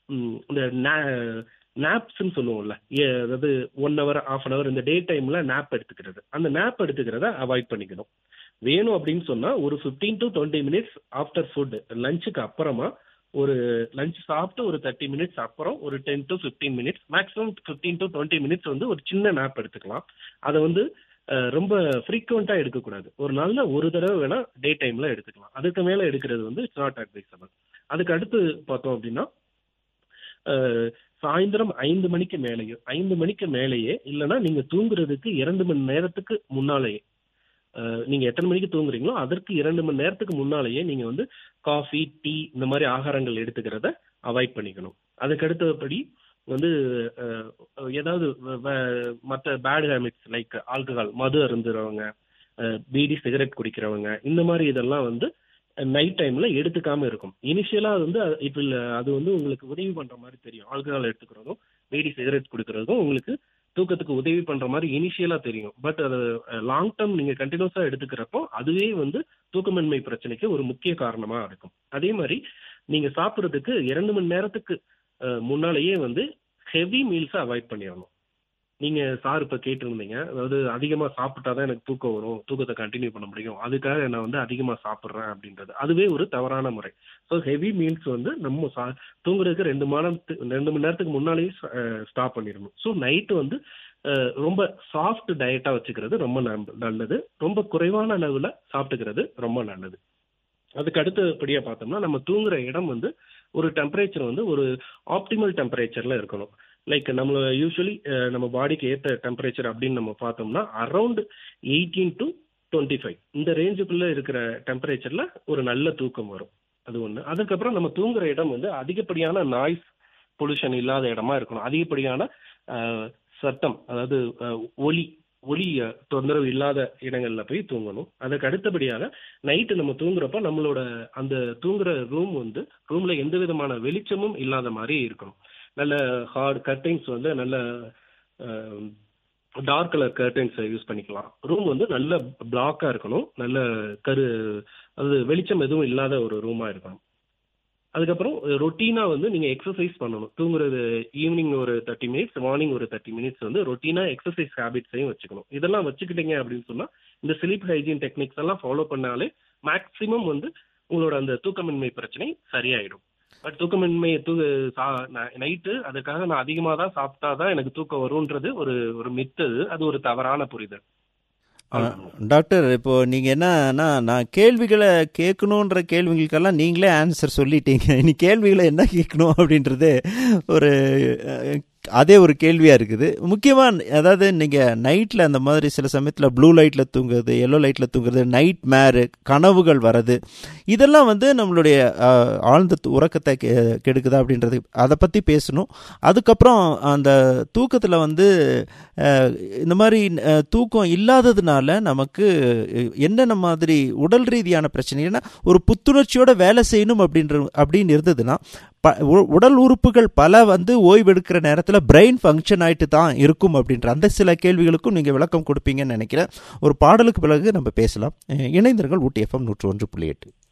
ம், இந்த நாப்ஸ்ன்னு சொல்லுவோம்ல ஏ- அதாவது one hour half an hour இந்த டே டைம்ல நாப் எடுத்துக்கிறது அந்த நாப் எடுத்துக்கிறத அவாய்ட் பண்ணிக்கணும் வேணும் அப்படின்னு சொன்னா ஒரு 15 to twenty minutes after food லஞ்சுக்கு அப்புறமா ஒரு லஞ்ச் சாப்பிட்டு ஒரு தேர்ட்டி மினிட்ஸ் அப்புறம் ஒரு ten to 15 minutes maximum 15 to twenty minutes வந்து ஒரு சின்ன நாப் எடுத்துக்கலாம் அதை வந்து அஹ், ரொம்ப ஃப்ரீக்வெண்டா எடுக்கக்கூடாது ஒரு நல்ல ஒரு தடவை வேணா டே டைம்ல எடுத்துக்கலாம் அதுக்கு மேல எடுக்கிறது வந்து இட்ஸ் நாட் அட்வைசபிள் அதுக்கு அடுத்து பார்த்தோம் அப்படின்னா அஹ், சாயந்தரம் ஐந்து மணிக்கு மேலேயே ஐந்து மணிக்கு மேலேயே இல்லைன்னா நீங்க தூங்குறதுக்கு இரண்டு மணி நேரத்துக்கு முன்னாலேயே அஹ், நீங்க எத்தனை மணிக்கு தூங்குறீங்களோ அதற்கு இரண்டு மணி நேரத்துக்கு முன்னாலேயே நீங்க வந்து காஃபி டீ இந்த மாதிரி ஆகாரங்கள் எடுத்துக்கிறத அவாய்ட் பண்ணிக்கணும் அதுக்கு அடுத்தபடி வந்து அஹ், ஏதாவது வ- வ- மற்ற பேட் ஹேபிட்ஸ் லைக் ஆல்கஹால் மது அருந்துறவங்க அஹ், பீடி சிகரெட் குடிக்கிறவங்க இந்த மாதிரி இதெல்லாம் வந்து நைட் டைம்ல எடுத்துக்காம இருக்கும் இனிஷியலா வந்து அது- இப்ப இல்ல அது வந்து உங்களுக்கு உதவி பண்ற மாதிரி தெரியும் ஆல்கஹால் எடுத்துக்கிறதும் பீடி சிகரெட் குடிக்கிறதும் உங்களுக்கு தூக்கத்துக்கு உதவி பண்ற மாதிரி இனிஷியலா தெரியும் பட் அது லாங் டேர்ம் நீங்க கண்டினியூஸா எடுத்துக்கிறப்போ அதுவே வந்து தூக்கமின்மை பிரச்சனைக்கு ஒரு முக்கிய காரணமா இருக்கும் அதே மாதிரி நீங்க சாப்பிட்றதுக்கு இரண்டு மணி நேரத்துக்கு அஹ், முன்னாலேயே வந்து ஹெவி மீல்ஸை அவாய்ட் பண்ணிடணும் நீங்க சார் இப்ப கேட்டிருந்தீங்க அதாவது அதிகமா சாப்பிட்டாதான் எனக்கு தூக்கம் வரும் தூக்கத்தை கண்டினியூ பண்ண முடியும் அதுக்காக நான் வந்து அதிகமா சாப்பிடுறேன் அப்படின்றது அதுவே ஒரு தவறான முறை ஸோ ஹெவி மீல்ஸ் வந்து நம்ம சா தூங்குறதுக்கு ரெண்டு மணி நேரத்து- ரெண்டு மணி நேரத்துக்கு முன்னாலேயே ஸ்டாப் பண்ணிடணும் ஸோ நைட்டு வந்து அஹ், ரொம்ப சாஃப்ட் டயட்டா வச்சுக்கிறது ரொம்ப நம்ப- நல்லது ரொம்ப குறைவான அளவுல சாப்பிட்டுக்கிறது ரொம்ப நல்லது அதுக்கு அடுத்தபடியா பார்த்தோம்னா நம்ம தூங்குற இடம் வந்து ஒரு டெம்பரேச்சர் வந்து ஒரு ஆப்டிமல் டெம்பரேச்சர்ல இருக்கணும் லைக் நம்மள யூஸ்வலி நம்ம பாடிக்கு ஏற்ற டெம்பரேச்சர் அப்படின்னு நம்ம பார்த்தோம்னா around eighteen to twenty five இந்த ரேஞ்சுக்குள்ள இருக்கிற டெம்பரேச்சர்ல ஒரு நல்ல தூக்கம் வரும் அது ஒன்று அதுக்கப்புறம் நம்ம தூங்குற இடம் வந்து அதிகப்படியான நாய்ஸ் பொல்யூஷன் இல்லாத இடமா இருக்கணும் அதிகப்படியான அஹ், சத்தம் அதாவது அஹ், ஒலி ஒலி அஹ், தொந்தரவு இல்லாத இடங்கள்ல போய் தூங்கணும் அதுக்கு அடுத்தபடியாக நைட்டு நம்ம தூங்குறப்ப நம்மளோட அந்த தூங்குற ரூம் வந்து ரூம்ல எந்த விதமான வெளிச்சமும் இல்லாத மாதிரி இருக்கணும் நல்ல ஹார்ட் கர்டைன்ஸ் வந்து நல்ல டார்க் கலர் கர்டைன்ஸ் யூஸ் பண்ணிக்கலாம் ரூம் வந்து நல்ல பிளாக்கா இருக்கணும் நல்ல கரு அது வெளிச்சம் எதுவும் இல்லாத ஒரு ரூமா இருக்கணும் அதுக்கப்புறம் ரொட்டீனா வந்து நீங்க எக்ஸசைஸ் பண்ணணும் தூங்குறது ஈவினிங் ஒரு தேர்ட்டி மினிட்ஸ் மார்னிங் ஒரு தேர்ட்டி மினிட்ஸ் வந்து ரொட்டீனா எக்ஸசைஸ் ஹேபிட்ஸையும் வச்சுக்கணும் இதெல்லாம் வச்சுக்கிட்டீங்க அப்படின்னு சொன்னா இந்த ஸ்லீப் ஹைஜீன் டெக்னிக்ஸ் எல்லாம் ஃபாலோ பண்ணாலே மேக்ஸிமம் வந்து உங்களோட அந்த தூக்கமின்மை பிரச்சனை சரியாயிடும் பட் தூக்கமின்மை தூ நைட்டு அதுக்காக நான் அதிகமாக தான் சாப்பிட்டா தான் எனக்கு தூக்கம் வரும்ன்றது ஒரு ஒரு மித்து அது. அது ஒரு தவறான புரிதல் டாக்டர் இப்போ நீங்க என்னன்னா நான் கேள்விகளை கேட்கணுன்ற கேள்விகளுக்கெல்லாம் நீங்களே ஆன்சர் சொல்லிட்டீங்க இனி கேள்விகளை என்ன கேட்கணும் அப்படின்றது ஒரு அஹ், அதே ஒரு கேள்வியா இருக்குது முக்கியமா அதாவது நீங்க நைட்ல அந்த மாதிரி சில சமயத்துல ப்ளூ லைட்ல தூங்குறது எல்லோ லைட்ல தூங்குறது நைட் மேரு கனவுகள் வர்றது இதெல்லாம் வந்து நம்மளுடைய அஹ், ஆழ்ந்த து- உறக்கத்தை கெ- கெடுக்குதா அப்படின்றது அதை பத்தி பேசணும் அதுக்கப்புறம் அந்த தூக்கத்துல வந்து அஹ், இந்த மாதிரி அஹ், தூக்கம் இல்லாததுனால நமக்கு அஹ், என்னென்ன மாதிரி உடல் ரீதியான பிரச்சனை ஏன்னா ஒரு புத்துணர்ச்சியோட வேலை செய்யணும் அப்படின்ற அப்படின்னு இருந்ததுன்னா ப உ- உடல் உறுப்புகள் பல வந்து ஓய்வெடுக்கிற நேரத்தில் பிரெயின் ஃபங்க்ஷன் ஆயிட்டு தான் இருக்கும் அப்படின்ற அந்த சில கேள்விகளுக்கும் நீங்கள் விளக்கம் கொடுப்பீங்கன்னு நினைக்கிறேன் ஒரு பாடலுக்கு பிறகு நம்ம பேசலாம் அஹ், இணைந்திருங்கள் ஊட்டி எஃப்எம் நூற்று ஒன்று புள்ளி எட்டு